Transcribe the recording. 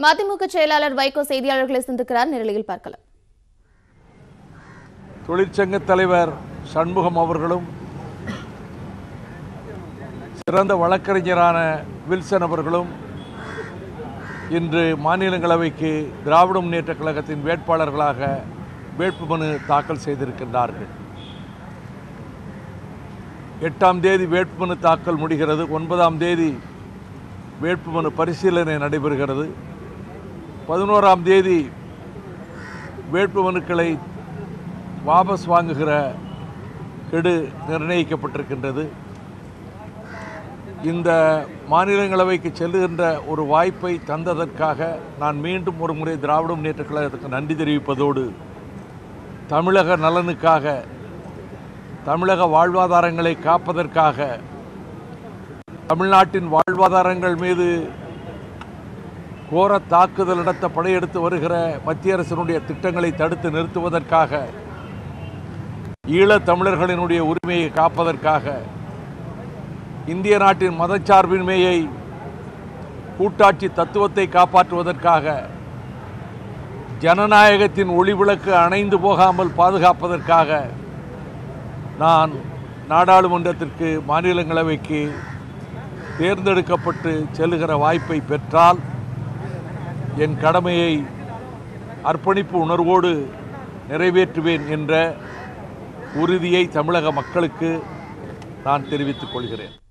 மதிமுக செயலாளர் வைகோ செய்தியாளர்களை சந்திக்கிறார் நிரலியில் பார்க்கலாம் தொழிற்சங்க தலைவர் சண்முகம் அவர்களும் சிறந்த வழக்கறிஞரான வில்சன் அவர்களும் இன்று மாநிலங்களவைக்கு திராவிட முன்னேற்றக் கழகத்தின் வேட்பாளர்களாக வேட்புமனு தாக்கல் செய்திருக்கின்றார்கள் எட்டாம் தேதி வேட்புமனு தாக்கல் முடிகிறது ஒன்பதாம் தேதி வேட்புமனு பரிசீலனை நடைபெறுகிறது பதினோராம் தேதி வேட்புமனுக்களை வாபஸ் வாங்குகிற கெடு நிர்ணயிக்கப்பட்டிருக்கின்றது இந்த மாநிலங்களவைக்கு செல்லுகின்ற ஒரு வாய்ப்பை தந்ததற்காக நான் மீண்டும் ஒரு முறை திராவிட முன்னேற்றக் கழகத்துக்கு நன்றி தெரிவிப்பதோடு தமிழக நலனுக்காக தமிழக வாழ்வாதாரங்களை காப்பதற்காக தமிழ்நாட்டின் வாழ்வாதாரங்கள் மீது கோர தாக்குதல் நடத்த படையெடுத்து வருகிற மத்திய அரசினுடைய திட்டங்களை தடுத்து நிறுத்துவதற்காக ஈழத் தமிழர்களினுடைய உரிமையை காப்பதற்காக இந்திய நாட்டின் மதச்சார்பின்மையை கூட்டாட்சி தத்துவத்தை காப்பாற்றுவதற்காக ஜனநாயகத்தின் ஒளிவிளக்கு அணைந்து போகாமல் பாதுகாப்பதற்காக நான் நாடாளுமன்றத்திற்கு மாநிலங்களவைக்கு தேர்ந்தெடுக்கப்பட்டு செல்லுகிற வாய்ப்பை பெற்றால் என் கடமையை அர்ப்பணிப்பு உணர்வோடு நிறைவேற்றுவேன் என்ற உறுதியை தமிழக மக்களுக்கு நான் தெரிவித்துக் கொள்கிறேன்